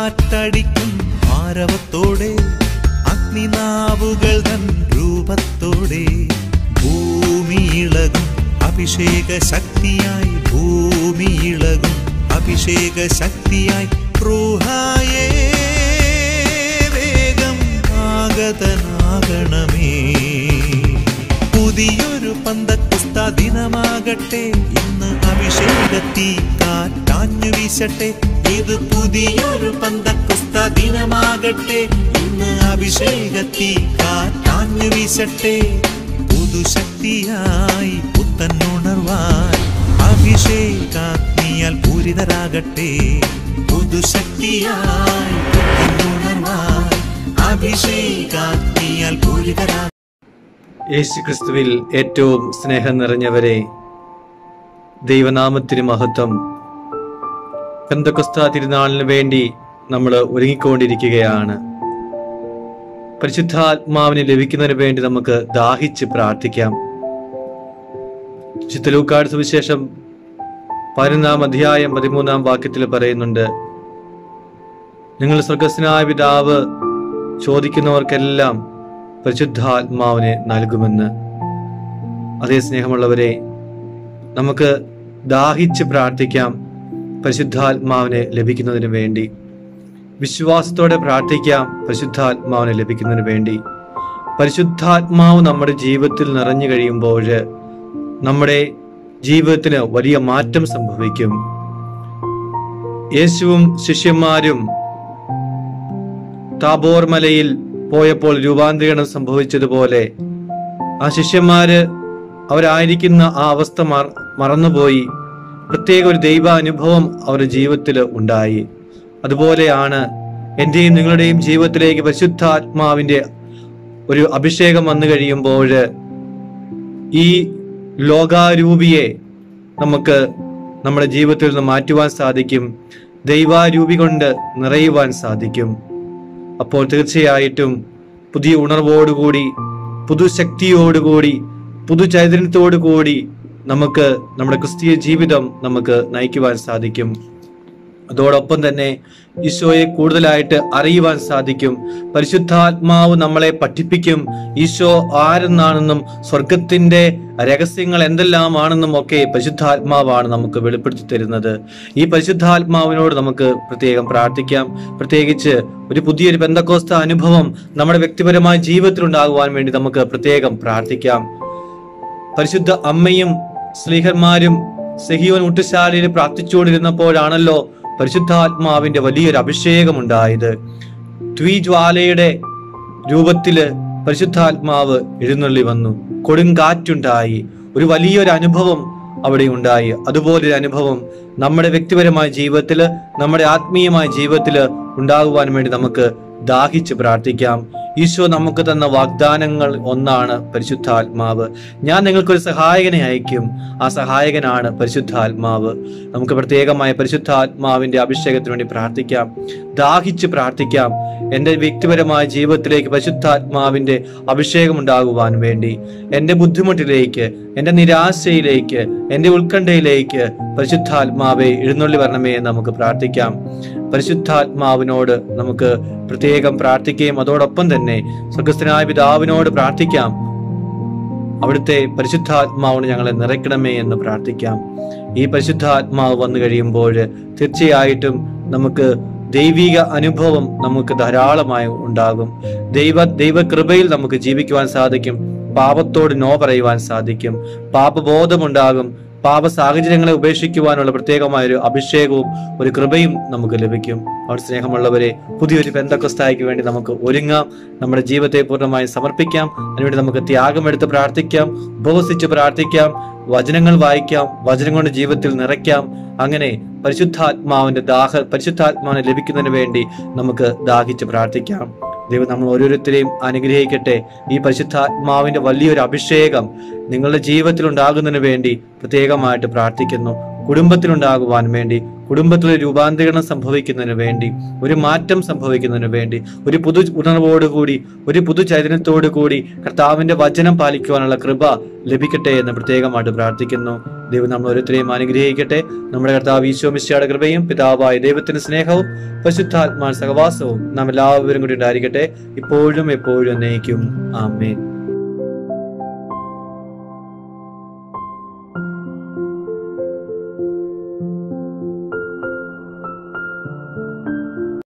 കാറ്റടിക്കും ആരവത്തോടെ അഗ്നിനാവുകൾ തൻ രൂപത്തോടെ ഭൂമി ഇളകും അഭിഷേക ശക്തിയായി ഭൂമി ഇളകും അഭിഷേക ശക്തിയായി റൂഹായേ വേഗം ആഗതനാകണമേ പുതിയൊരു പന്തക്കുസ്ത ദിനമാകട്ടെ ഇന്ന് അഭിഷേകത്തി കാറ്റാഞ്ഞു വീശട്ടെ ഇത് പുതിയൊരു പന്തക്കുസ്ത ദിനമാകട്ടെ ഇന്ന് അഭിഷേകത്തി കാറ്റാഞ്ഞു വീശട്ടെ പുതുശക്തിയായി പുത്തൻ ഉണർവാൻ അഭിഷേകാഗ്നിയാൽ പൂരിതരാകട്ടെ പുതുശക്തിയായി പുത്തൻ ഉണർവാൻ അഭിഷേകാഗ്നിയാൽ പൂരിതരാ യേശു ക്രിസ്തുവിൽ ഏറ്റവും സ്നേഹം നിറഞ്ഞവരെ ദൈവനാമത്തിന് മഹത്വം പെന്തക്കൊസ്ത തിരുനാളിന് വേണ്ടി നമ്മൾ ഒരുങ്ങിക്കൊണ്ടിരിക്കുകയാണ് പരിശുദ്ധാത്മാവിനെ ലഭിക്കുന്നതിന് വേണ്ടി നമുക്ക് ദാഹിച്ച് പ്രാർത്ഥിക്കാം ചിത്തലൂക്കാട് സുവിശേഷം പതിനൊന്നാം അധ്യായം പതിമൂന്നാം വാക്യത്തിൽ പറയുന്നുണ്ട് നിങ്ങൾ സ്വർഗസ്നായ പിതാവ് ചോദിക്കുന്നവർക്കെല്ലാം പരിശുദ്ധാത്മാവിനെ നൽകുമെന്ന് അതേ സ്നേഹമുള്ളവരെ നമുക്ക് ദാഹിച്ച് പ്രാർത്ഥിക്കാം പരിശുദ്ധാത്മാവിനെ ലഭിക്കുന്നതിന് വേണ്ടി വിശ്വാസത്തോടെ പ്രാർത്ഥിക്കാം പരിശുദ്ധാത്മാവിനെ ലഭിക്കുന്നതിന് വേണ്ടി പരിശുദ്ധാത്മാവ് നമ്മുടെ ജീവിതത്തിൽ നിറഞ്ഞു കഴിയുമ്പോൾ നമ്മുടെ ജീവിതത്തിന് വലിയ മാറ്റം സംഭവിക്കും യേശുവും ശിഷ്യന്മാരും താബോർ മലയിൽ പോയപ്പോൾ രൂപാന്തരീകരണം സംഭവിച്ചതുപോലെ ആ ശിഷ്യന്മാര് അവരായിരിക്കുന്ന ആ അവസ്ഥ മറ മറന്നുപോയി പ്രത്യേക ഒരു ദൈവ അനുഭവം അവരുടെ ജീവിതത്തിൽ ഉണ്ടായി അതുപോലെയാണ് എന്റെയും നിങ്ങളുടെയും ജീവിതത്തിലേക്ക് പരിശുദ്ധാത്മാവിന്റെ ഒരു അഭിഷേകം വന്നു കഴിയുമ്പോൾ ഈ ലോകാരൂപിയെ നമുക്ക് നമ്മുടെ ജീവിതത്തിൽ നിന്ന് മാറ്റുവാൻ സാധിക്കും ദൈവാരൂപി കൊണ്ട് നിറയുവാൻ സാധിക്കും അപ്പോൾ തീർച്ചയായിട്ടും പുതിയ ഉണർവോടുകൂടി പുതുശക്തിയോടുകൂടി പുതുചൈതന്യത്തോടു കൂടി നമുക്ക് നമ്മുടെ ക്രിസ്തീയ ജീവിതം നമുക്ക് നയിക്കുവാൻ സാധിക്കും അതോടൊപ്പം തന്നെ ഈശോയെ കൂടുതലായിട്ട് അറിയുവാൻ സാധിക്കും പരിശുദ്ധാത്മാവ് നമ്മളെ പഠിപ്പിക്കും ഈശോ ആരെന്നാണെന്നും സ്വർഗത്തിന്റെ രഹസ്യങ്ങൾ എന്തെല്ലാമാണെന്നും ഒക്കെ പരിശുദ്ധാത്മാവാണ് നമുക്ക് വെളിപ്പെടുത്തി തരുന്നത് ഈ പരിശുദ്ധാത്മാവിനോട് നമുക്ക് പ്രത്യേകം പ്രാർത്ഥിക്കാം പ്രത്യേകിച്ച് ഒരു പുതിയൊരു ബന്ധക്കോസ്ത അനുഭവം നമ്മുടെ വ്യക്തിപരമായ ജീവിതത്തിൽ ഉണ്ടാകുവാൻ വേണ്ടി നമുക്ക് പ്രത്യേകം പ്രാർത്ഥിക്കാം പരിശുദ്ധ അമ്മയും സ്ലീഹന്മാരും സെഹിയോൻ ഊട്ടുശാലയിൽ പ്രാർത്ഥിച്ചുകൊണ്ടിരുന്നപ്പോഴാണല്ലോ പരിശുദ്ധാത്മാവിന്റെ വലിയൊരു അഭിഷേകം ഉണ്ടായത് ദ്വിജ്വാലയുടെ രൂപത്തില് പരിശുദ്ധാത്മാവ് എഴുന്നള്ളി വന്നു കൊടുങ്കാറ്റുണ്ടായി ഒരു വലിയൊരു അനുഭവം അവിടെ ഉണ്ടായി അതുപോലൊരു അനുഭവം നമ്മുടെ വ്യക്തിപരമായ ജീവിതത്തില് നമ്മുടെ ആത്മീയമായ ജീവിതത്തില് ഉണ്ടാകുവാൻ വേണ്ടി നമുക്ക് ദാഹിച്ച് പ്രാർത്ഥിക്കാം ഈശോ നമുക്ക് തന്ന വാഗ്ദാനങ്ങൾ ഒന്നാണ് പരിശുദ്ധാത്മാവ് ഞാൻ നിങ്ങൾക്കൊരു സഹായകനെ അയക്കും ആ സഹായകനാണ് പരിശുദ്ധാത്മാവ് നമുക്ക് പ്രത്യേകമായ പരിശുദ്ധാത്മാവിന്റെ അഭിഷേകത്തിന് വേണ്ടി പ്രാർത്ഥിക്കാം ദാഹിച്ച് പ്രാർത്ഥിക്കാം എൻ്റെ വ്യക്തിപരമായ ജീവിതത്തിലേക്ക് പരിശുദ്ധാത്മാവിന്റെ അഭിഷേകം ഉണ്ടാകുവാൻ വേണ്ടി എൻ്റെ ബുദ്ധിമുട്ടിലേക്ക് എൻ്റെ നിരാശയിലേക്ക് എൻ്റെ ഉത്കണ്ഠയിലേക്ക് പരിശുദ്ധാത്മാവെ എഴുന്നള്ളി വരണമേ എന്ന് നമുക്ക് പ്രാർത്ഥിക്കാം പരിശുദ്ധാത്മാവിനോട് നമുക്ക് പ്രത്യേകം പ്രാർത്ഥിക്കുകയും അതോടൊപ്പം തന്നെ സ്വർഗസ്ഥനായ പിതാവിനോട് പ്രാർത്ഥിക്കാം അവിടുത്തെ പരിശുദ്ധാത്മാവിന് ഞങ്ങളെ നിറയ്ക്കണമേ എന്ന് പ്രാർത്ഥിക്കാം ഈ പരിശുദ്ധാത്മാവ് വന്നു കഴിയുമ്പോൾ തീർച്ചയായിട്ടും നമുക്ക് ദൈവിക അനുഭവം നമുക്ക് ധാരാളമായി ഉണ്ടാകും ദൈവ ദൈവകൃപയിൽ നമുക്ക് ജീവിക്കുവാൻ സാധിക്കും പാപത്തോട് നോ പറയുവാൻ സാധിക്കും പാപബോധമുണ്ടാകും പാപ സാഹചര്യങ്ങളെ ഉപേക്ഷിക്കുവാനുള്ള പ്രത്യേകമായ ഒരു അഭിഷേകവും ഒരു കൃപയും നമുക്ക് ലഭിക്കും അവർ സ്നേഹമുള്ളവരെ പുതിയൊരു ബന്ധക്കസ്തായ്ക്ക് വേണ്ടി നമുക്ക് ഒരുങ്ങാം നമ്മുടെ ജീവിതത്തെ പൂർണ്ണമായി സമർപ്പിക്കാം അതിനുവേണ്ടി നമുക്ക് ത്യാഗമെടുത്ത് പ്രാർത്ഥിക്കാം ഉപവസിച്ച് പ്രാർത്ഥിക്കാം വചനങ്ങൾ വായിക്കാം വചനം കൊണ്ട് ജീവിതത്തിൽ നിറയ്ക്കാം അങ്ങനെ പരിശുദ്ധാത്മാവിന്റെ ദാഹ പരിശുദ്ധാത്മാവിനെ ലഭിക്കുന്നതിന് വേണ്ടി നമുക്ക് ദാഹിച്ച് പ്രാർത്ഥിക്കാം ദൈവം നമ്മൾ ഓരോരുത്തരെയും അനുഗ്രഹിക്കട്ടെ ഈ പരിശുദ്ധാത്മാവിന്റെ വലിയൊരു അഭിഷേകം നിങ്ങളുടെ ജീവിതത്തിൽ ഉണ്ടാകുന്നതിന് വേണ്ടി പ്രത്യേകമായിട്ട് പ്രാർത്ഥിക്കുന്നു കുടുംബത്തിലുണ്ടാകുവാൻ വേണ്ടി കുടുംബത്തിലെ രൂപാന്തരണം സംഭവിക്കുന്നതിന് വേണ്ടി ഒരു മാറ്റം സംഭവിക്കുന്നതിന് വേണ്ടി ഒരു പുതു ഉണർവോടുകൂടി ഒരു പുതു ചൈതന്യത്തോടു കൂടി കർത്താവിന്റെ വചനം പാലിക്കുവാനുള്ള കൃപ ലഭിക്കട്ടെ എന്ന് പ്രത്യേകമായിട്ട് പ്രാർത്ഥിക്കുന്നു ദൈവം നമ്മൾ ഓരോരുത്തരെയും അനുഗ്രഹിക്കട്ടെ നമ്മുടെ കർത്താവ് ഈശോ മിശിയുടെ കൃപയും പിതാവായ ദൈവത്തിന്റെ സ്നേഹവും പരിശുദ്ധാത്മാ സഹവാസവും നാം എല്ലാവരും കൂടി ഉണ്ടായിരിക്കട്ടെ ഇപ്പോഴും എപ്പോഴും എന്നേക്കും ആമേൻ